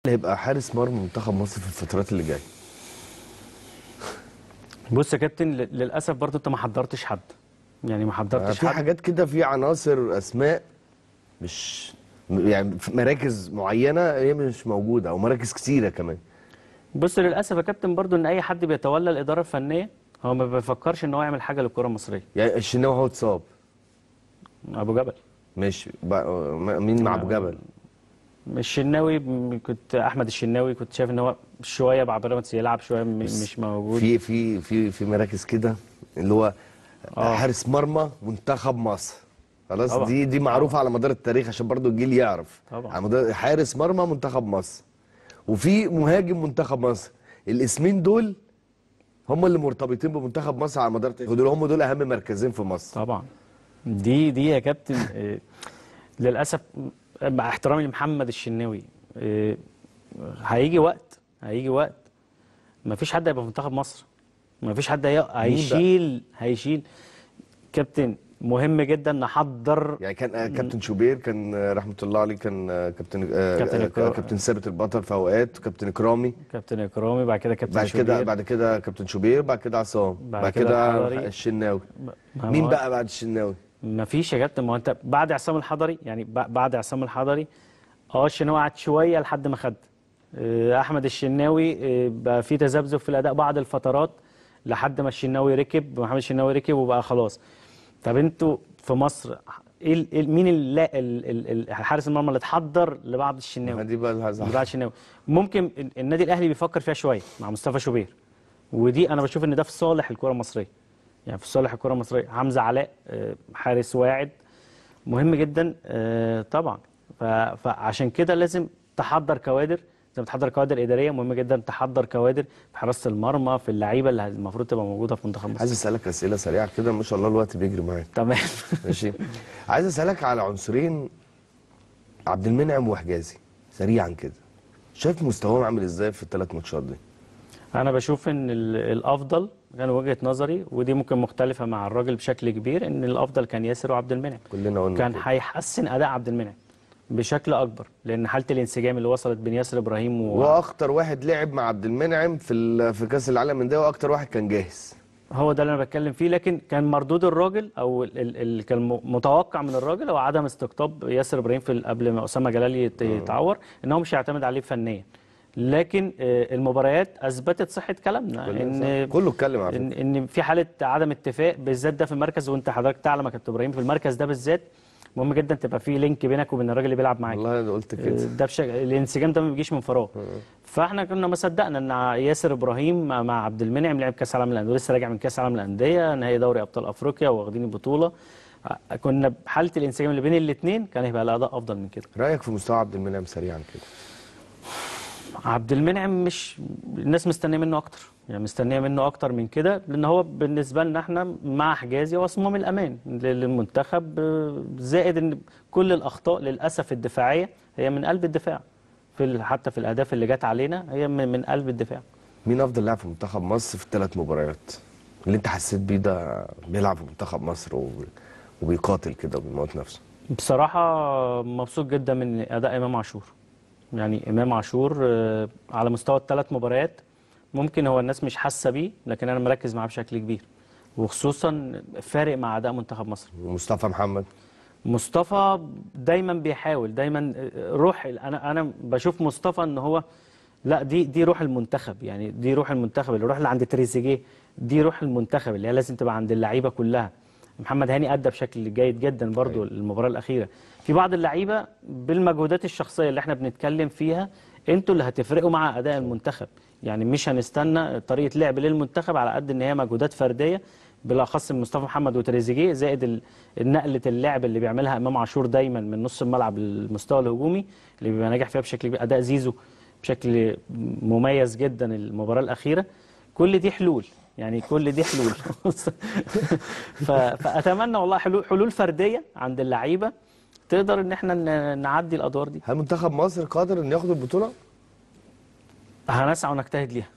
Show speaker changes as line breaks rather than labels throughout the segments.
اللي هيبقى حارس مرمى منتخب مصر في الفترات اللي جايه
بص يا كابتن ل- للاسف برضو انت ما حضرتش حد يعني ما حضرتش
في
حد
حاجات كده في عناصر اسماء مش يعني في مراكز معينه هي مش موجوده او مراكز كتيره كمان
بص للاسف يا كابتن برضو ان اي حد بيتولى الاداره الفنيه هو ما بيفكرش ان هو يعمل حاجه للكره المصريه
يعني الشناوي هو اتصاب
ابو جبل
ماشي بقى- مين مع ابو جبل
الشناوي م- كنت احمد الشناوي كنت شايف ان هو شويه مع بيراميدز يلعب شويه م- مش موجود
في في في في مراكز كده اللي هو
آه.
حارس مرمى منتخب مصر خلاص
طبعا.
دي دي معروفه على مدار التاريخ عشان برضو الجيل يعرف
طبعا.
على مدار حارس مرمى منتخب مصر وفي مهاجم منتخب مصر الاسمين دول هم اللي مرتبطين بمنتخب مصر على مدار التاريخ دول هم دول اهم مركزين في مصر
طبعا دي دي يا كابتن آه، للاسف مع احترامي لمحمد الشناوي آه، هيجي وقت هيجي وقت ما فيش حد هيبقى في منتخب مصر ما فيش حد هي- هيشيل هيشيل كابتن مهم جدا نحضر
يعني كان آه، كابتن شوبير كان آه، رحمه الله عليه كان آه، كابتن آه،
كابتن
آه،
إكرام.
كابتن ثابت البطل في اوقات وكابتن اكرامي
كابتن اكرامي بعد كده كابتن
بعد كده
شوبير.
بعد كده كابتن شوبير بعد كده عصام
بعد
بعد
كده
كده
الحضري.
الشناوي
ما
مين
هو-
بقى بعد الشناوي
ما فيش يا كابتن ما هو انت بعد عصام الحضري يعني ب- بعد عصام الحضري اه الشناوي قعد شويه لحد ما خد آه، احمد الشناوي آه، بقى في تذبذب في الاداء بعض الفترات لحد ما الشناوي ركب محمد الشناوي ركب وبقى خلاص طب انتوا في مصر ايه ال- ال- مين ال- ال- ال- ال- حارس المرمى اللي اتحضر لبعض
ما
الشناوي
دي بقى الهزة.
لبعض الشناوي ممكن ال- النادي الاهلي بيفكر فيها شويه مع مصطفى شوبير ودي انا بشوف ان ده في صالح الكره المصريه يعني في صالح الكره المصريه حمزه علاء آه، حارس واعد مهم جدا آه، طبعا ف- فعشان كده لازم تحضر كوادر زي ما تحضر كوادر اداريه مهم جدا تحضر كوادر في حراسه المرمى في اللعيبه اللي المفروض تبقى موجوده في منتخب مصر
عايز اسالك اسئله سريعه كده ما شاء الله الوقت بيجري معاك
تمام
ماشي عايز اسالك على عنصرين عبد المنعم وحجازي سريعا كده شايف مستواهم عامل ازاي في الثلاث ماتشات دي
انا بشوف ان ال- الافضل كان وجهه نظري ودي ممكن مختلفه مع الراجل بشكل كبير ان الافضل كان ياسر وعبد المنعم
كلنا قلنا
كان
كده.
هيحسن اداء عبد المنعم بشكل اكبر لان حاله الانسجام اللي وصلت بين ياسر ابراهيم و...
واكتر واحد لعب مع عبد المنعم في ال- في كاس العالم ده واكتر واحد كان جاهز
هو ده اللي انا بتكلم فيه لكن كان مردود الراجل او ال- ال- اللي كان م- متوقع من الراجل هو عدم استقطاب ياسر ابراهيم في ال- قبل ما اسامه جلال يت- يتعور ان هو مش هيعتمد عليه فنيا لكن آه، المباريات اثبتت صحه كلامنا ان
كله اتكلم على فكره
ان ان في حاله عدم اتفاق بالذات ده في المركز وانت حضرتك تعلم يا كابتن ابراهيم في المركز ده بالذات مهم جدا تبقى في لينك بينك وبين الراجل اللي بيلعب معاك
والله انا قلت كده
ده بشكل الانسجام ده ما بيجيش من فراغ فاحنا كنا ما صدقنا ان ياسر ابراهيم مع مع عبد المنعم لعب كاس العالم للانديه ولسه راجع من كاس العالم للانديه نهائي دوري ابطال افريقيا واخدين البطوله ع- كنا بحاله الانسجام اللي بين الاثنين كان هيبقى الاداء افضل من كده
رايك في مستوى عبد المنعم سريعا كده
عبد المنعم مش الناس مستنيه منه اكتر يعني مستنيه منه اكتر من كده لان هو بالنسبه لنا احنا مع حجازي هو صمام الامان للمنتخب آه، زائد ان كل الاخطاء للاسف الدفاعيه هي من قلب الدفاع في ال- حتى في الاهداف اللي جت علينا هي من من قلب الدفاع
مين افضل لاعب في منتخب مصر في الثلاث مباريات اللي انت حسيت بيه ده بيلعب في منتخب مصر وب- وبيقاتل كده وبيموت نفسه
بصراحه مبسوط جدا من اداء امام عاشور يعني امام عاشور آه، على مستوى الثلاث مباريات ممكن هو الناس مش حاسه بيه لكن انا مركز معاه بشكل كبير وخصوصا فارق مع اداء منتخب مصر
ومصطفى محمد
مصطفى دايما بيحاول دايما روح انا انا بشوف مصطفى ان هو لا دي دي روح المنتخب يعني دي روح المنتخب الروح اللي عند تريزيجيه دي روح المنتخب اللي هي لازم تبقى عند اللعيبه كلها محمد هاني ادى بشكل جيد جدا برضو المباراه الاخيره في بعض اللعيبه بالمجهودات الشخصيه اللي احنا بنتكلم فيها انتوا اللي هتفرقوا مع اداء المنتخب يعني مش هنستنى طريقه لعب للمنتخب على قد ان هي مجهودات فرديه بالاخص من مصطفى محمد وتريزيجيه زائد ال- النقله اللعب اللي بيعملها امام عاشور دايما من نص الملعب للمستوى الهجومي اللي بيبقى ناجح فيها بشكل كبير اداء زيزو بشكل مميز جدا المباراه الاخيره كل دي حلول يعني كل دي حلول ف- فاتمنى والله حلول حلول فرديه عند اللعيبه تقدر ان احنا ن- نعدي الادوار دي
هل منتخب مصر قادر انه ياخد البطوله
هنسعى ونجتهد ليها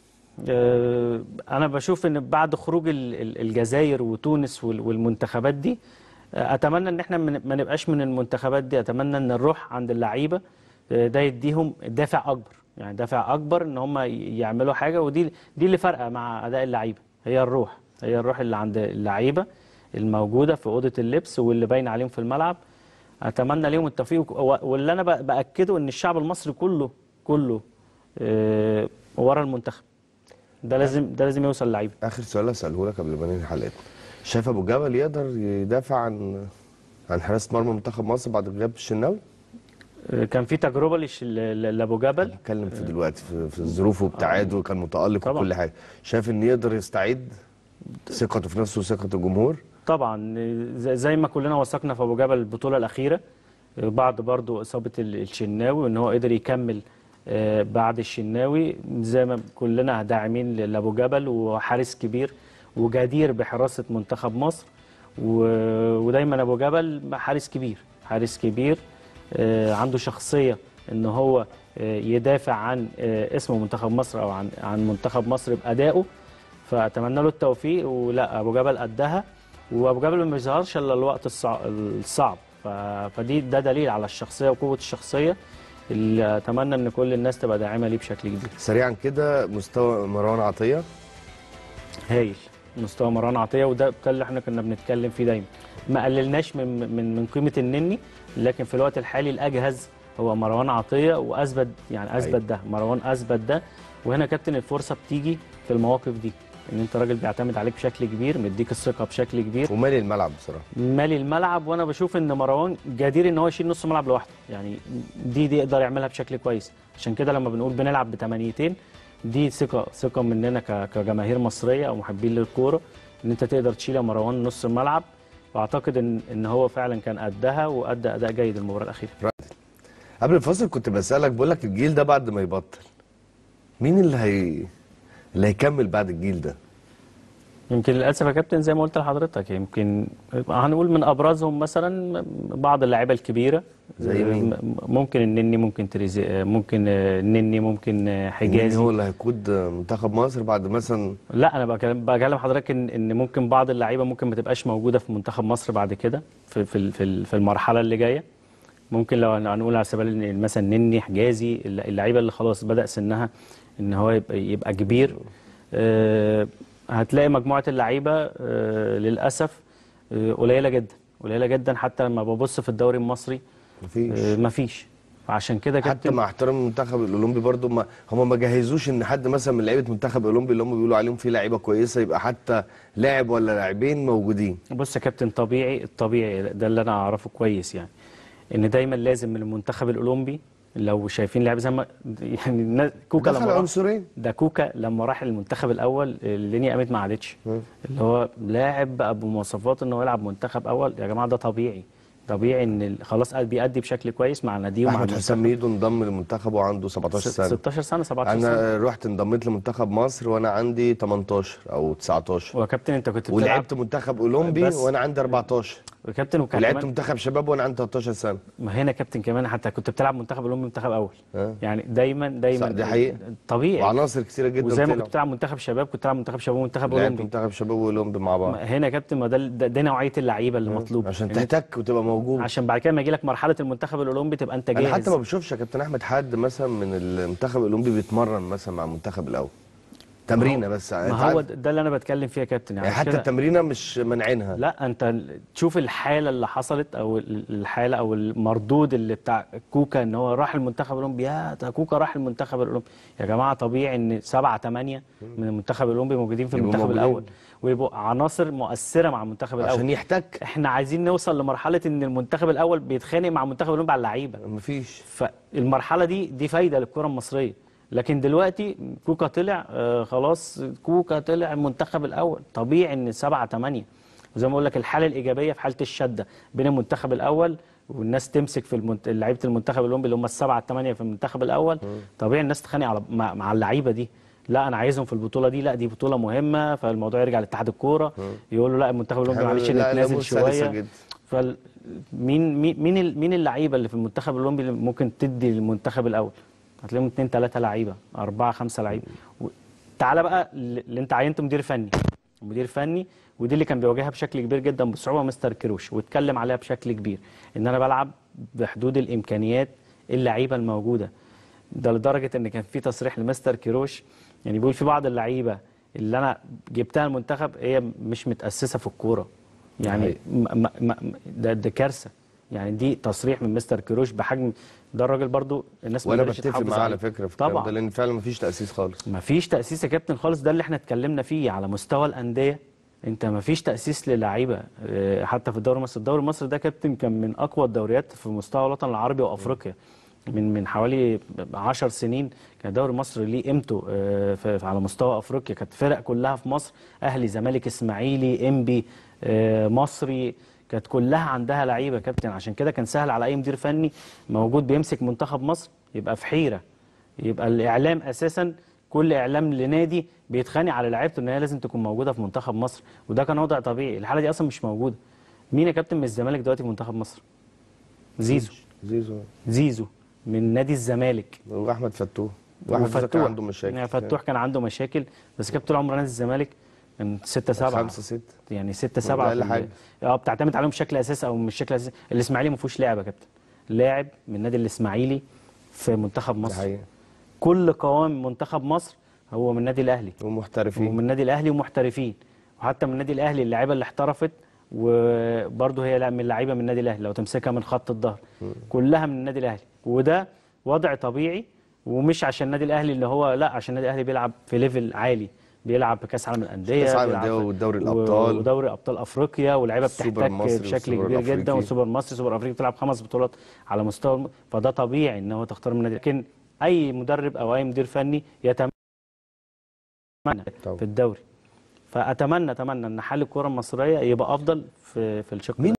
آه، انا بشوف ان بعد خروج ال- ال- الجزائر وتونس وال- والمنتخبات دي آه، اتمنى ان احنا من- ما نبقاش من المنتخبات دي اتمنى ان الروح عند اللعيبه آه، ده يديهم دافع اكبر يعني دافع اكبر ان هم يعملوا حاجه ودي دي اللي فارقه مع اداء اللعيبه هي الروح هي الروح اللي عند اللعيبه الموجوده في اوضه اللبس واللي باين عليهم في الملعب اتمنى ليهم التوفيق و- واللي انا ب- باكده ان الشعب المصري كله كله آه، ورا المنتخب ده لازم ده لازم يوصل للعيبه
اخر سؤال اساله لك قبل ما ننهي حلقتنا شايف ابو جبل يقدر يدافع عن عن حراسه مرمى منتخب مصر بعد غياب الشناوي
آه، كان في تجربه لش- ل- ل- لابو جبل
نتكلم في دلوقتي في, في الظروف وابتعاده وكان متالق
طبعا.
وكل حاجه شايف ان يقدر يستعيد ثقته في نفسه وثقه الجمهور
طبعا زي- زي ما كلنا وثقنا في ابو جبل البطوله الاخيره بعد برضو اصابه ال- الشناوي وان هو قدر يكمل آه، بعد الشناوي زي ما كلنا داعمين لابو جبل وحارس كبير وجدير بحراسه منتخب مصر و- ودايما ابو جبل حارس كبير حارس كبير آه، عنده شخصيه ان هو آه، يدافع عن آه، اسم منتخب مصر او عن عن منتخب مصر بادائه فاتمنى له التوفيق ولا ابو جبل قدها وابو جبل ما بيظهرش الا الوقت الصع- الصعب ف- فدي ده دليل على الشخصيه وقوه الشخصيه اللي اتمنى ان كل الناس تبقى داعمه ليه بشكل كبير
سريعا كده مستوى مروان عطيه
هايل مستوى مروان عطيه وده ده اللي احنا كنا بنتكلم فيه دايما ما قللناش من من من قيمه النني لكن في الوقت الحالي الاجهز هو مروان عطيه واثبت يعني اثبت ده مروان اثبت ده وهنا كابتن الفرصه بتيجي في المواقف دي ان انت راجل بيعتمد عليك بشكل كبير مديك الثقه بشكل كبير
ومالي الملعب بصراحه
مالي الملعب وانا بشوف ان مروان جدير ان هو يشيل نص ملعب لوحده يعني دي دي يقدر يعملها بشكل كويس عشان كده لما بنقول بنلعب بثمانيتين دي ثقه ثقه مننا ك- كجماهير مصريه او محبين للكوره ان انت تقدر تشيل يا مروان نص الملعب واعتقد ان ان هو فعلا كان قدها وادى اداء جيد المباراه الاخيره
قبل الفاصل كنت بسالك بقول لك الجيل ده بعد ما يبطل مين اللي هي اللي هيكمل بعد الجيل ده
يمكن للاسف يا كابتن زي ما قلت لحضرتك يمكن هنقول من ابرزهم مثلا بعض اللاعيبه الكبيره
زي مين؟
م- ممكن النني ممكن تريزي ممكن آه، النني ممكن آه،
مين
حجازي
هو اللي هيقود منتخب مصر بعد مثلا
لا انا بكلم بكلم حضرتك ان ان ممكن بعض اللعيبه ممكن ما تبقاش موجوده في منتخب مصر بعد كده في في ال- في ال- في المرحله اللي جايه ممكن لو هنقول على سبيل إن مثلا نني حجازي اللعيبه اللي خلاص بدا سنها ان هو يبقى يبقى كبير آه، هتلاقي مجموعه اللعيبه آه، للاسف آه، قليله جدا قليله جدا حتى لما ببص في الدوري المصري
مفيش
آه، مفيش عشان كده
حتى
كابتن
مع احترام المنتخب الاولمبي برضو ما هم ما جهزوش ان حد مثلا من لعيبه منتخب الاولمبي اللي هم بيقولوا عليهم فيه لعيبه كويسه يبقى حتى لاعب ولا لاعبين موجودين
بص يا كابتن طبيعي الطبيعي ده اللي انا اعرفه كويس يعني ان دايما لازم من المنتخب الاولمبي لو شايفين لعيبه زي ما يعني الناس- كوكا
دخل
لما راح
عنصرين
ده كوكا لما راح المنتخب الاول اللينيا قامت ما عادتش اللي هو لاعب بقى بمواصفات ان هو يلعب منتخب اول يا جماعه ده طبيعي طبيعي ان ال- خلاص قاعد بيأدي بشكل كويس مع ناديه ومع
احمد حسام
المنتخب.
ميدو انضم للمنتخب وعنده 17 سنه
16 سنه 17 سنه
انا رحت انضميت لمنتخب مصر وانا عندي 18 او 19
وكابتن انت كنت بتلعب
ولعبت منتخب اولمبي
بس-
وانا عندي 14
كابتن وكان
ولعبت
كمان-
منتخب شباب وانا عندي 13 سنه
ما هنا كابتن كمان حتى كنت بتلعب منتخب اولمبي منتخب اول
آه.
يعني دايما دايما
صح، دي حقيقة.
طبيعي
وعناصر كتيره جدا
وزي ما
طلعوا.
كنت بتلعب منتخب شباب كنت بتلعب منتخب شباب ومنتخب
لعبت
اولمبي
منتخب شباب واولمبي مع بعض
ما هنا يا كابتن ما ده ده, ده نوعيه اللعيبه اللي مطلوبه
عشان
إن-
تحتك وتبقى موجود
عشان بعد كده لما يجي لك مرحله المنتخب الاولمبي تبقى انت
انا
جاهز
حتى ما بشوفش يا كابتن احمد حد مثلا من المنتخب الاولمبي بيتمرن مثلا مع المنتخب الاول تمرينه بس أنت
ما هو
عارف-
ده اللي انا بتكلم فيه يا كابتن
يعني
عشان
حتى
كده-
التمرينه مش مانعينها
لا انت تشوف الحاله اللي حصلت او الحاله او المردود اللي بتاع كوكا ان هو راح المنتخب الاولمبي يا ده كوكا راح المنتخب الاولمبي يا جماعه طبيعي ان سبعه ثمانيه من المنتخب الاولمبي موجودين في
يبقوا
المنتخب
موجودين.
الاول ويبقوا عناصر مؤثره مع المنتخب الاول
عشان يحتك
احنا عايزين نوصل لمرحله ان المنتخب الاول بيتخانق مع المنتخب الاولمبي على اللعيبه
مفيش
فالمرحله دي دي فايده للكره المصريه لكن دلوقتي كوكا طلع آه خلاص كوكا طلع المنتخب الاول طبيعي ان سبعة ثمانية وزي ما اقول لك الحاله الايجابيه في حاله الشده بين المنتخب الاول والناس تمسك في المنت... لعيبه المنتخب الاولمبي اللي هم السبعه الثمانيه في المنتخب الاول طبيعي الناس تتخانق على مع, مع اللعيبه دي لا انا عايزهم في البطوله دي لا دي بطوله مهمه فالموضوع يرجع لاتحاد الكوره يقول له لا المنتخب الاولمبي معلش
لا،
نتنازل
الأمور سلسة
شويه
جدا.
فال مين مين مين ال- مين اللعيبه اللي في المنتخب الاولمبي اللي ممكن تدي للمنتخب الاول هتلاقيهم اثنين ثلاثه لعيبه اربعه خمسه لعيبه و- تعالى بقى اللي انت عينته مدير فني مدير فني ودي اللي كان بيواجهها بشكل كبير جدا بصعوبه مستر كروش واتكلم عليها بشكل كبير ان انا بلعب بحدود الامكانيات اللعيبه الموجوده ده لدرجه ان كان في تصريح لمستر كيروش يعني بيقول في بعض اللعيبه اللي انا جبتها المنتخب هي مش متاسسه في الكوره يعني
حقيقي.
م- م- م- ده, ده كارثه يعني دي تصريح من مستر كيروش بحجم ده الراجل برضو الناس ما
وانا
قدرتش
بتفق
تحافظ
معاه على
عليه.
فكره في الكلام
طبعا
ده لان فعلا مفيش تاسيس خالص
ما فيش تأسيس يا كابتن خالص ده اللي احنا اتكلمنا فيه على مستوى الأندية انت ما فيش تأسيس للعيبة اه، حتى في الدوري المصري الدوري المصري ده كابتن كان من أقوى الدوريات في مستوى الوطن العربي وأفريقيا من من حوالي 10 سنين كان الدوري المصري ليه قيمته اه، في- في- على مستوى أفريقيا كانت فرق كلها في مصر أهلي زمالك إسماعيلي إنبي اه، مصري كانت كلها عندها لعيبة كابتن عشان كده كان سهل على أي مدير فني موجود بيمسك منتخب مصر يبقى في حيرة يبقى الاعلام اساسا كل اعلام لنادي بيتخانق على لعيبته ان هي لازم تكون موجوده في منتخب مصر وده كان وضع طبيعي الحاله دي اصلا مش موجوده مين يا كابتن من الزمالك دلوقتي في منتخب مصر زيزو
زيزو
زيزو من نادي الزمالك
واحمد فتوح واحمد فتوح كان عنده مشاكل
يعني فتوح كان عنده مشاكل بس كان طول عمره نادي الزمالك كان 6 7
خمسة ستة
يعني 6
ده
7
أقل حاجة.
اه بتعتمد عليهم بشكل اساسي او مش بشكل اساسي الاسماعيلي ما فيهوش لاعب يا كابتن لاعب من النادي الاسماعيلي في منتخب
ده
مصر
حقيقة
كل قوام منتخب مصر هو من النادي الاهلي
ومحترفين
ومن النادي الاهلي ومحترفين وحتى من النادي الاهلي اللعيبه اللي احترفت وبرضه هي لا- من اللعيبه من النادي الاهلي لو تمسكها من خط الظهر كلها من النادي الاهلي وده وضع طبيعي ومش عشان النادي الاهلي اللي هو لا عشان النادي الاهلي بيلعب في ليفل عالي بيلعب بكاس عالم الانديه
كأس عالم
بيلعب
الأندية
في-
ودوري
و-
الأبطال.
ودوري ابطال افريقيا واللعيبه
السوبر
بتحتك
المصري
بشكل
والسوبر
كبير جدا
الأفريقي.
والسوبر المصري سوبر افريقيا بتلعب خمس بطولات على مستوى الم... فده طبيعي ان هو تختار من النادي لكن اي مدرب او اي مدير فني يتمنى
طبعا.
في الدوري فاتمنى اتمنى ان حال الكره المصريه يبقى افضل في في الشق
مين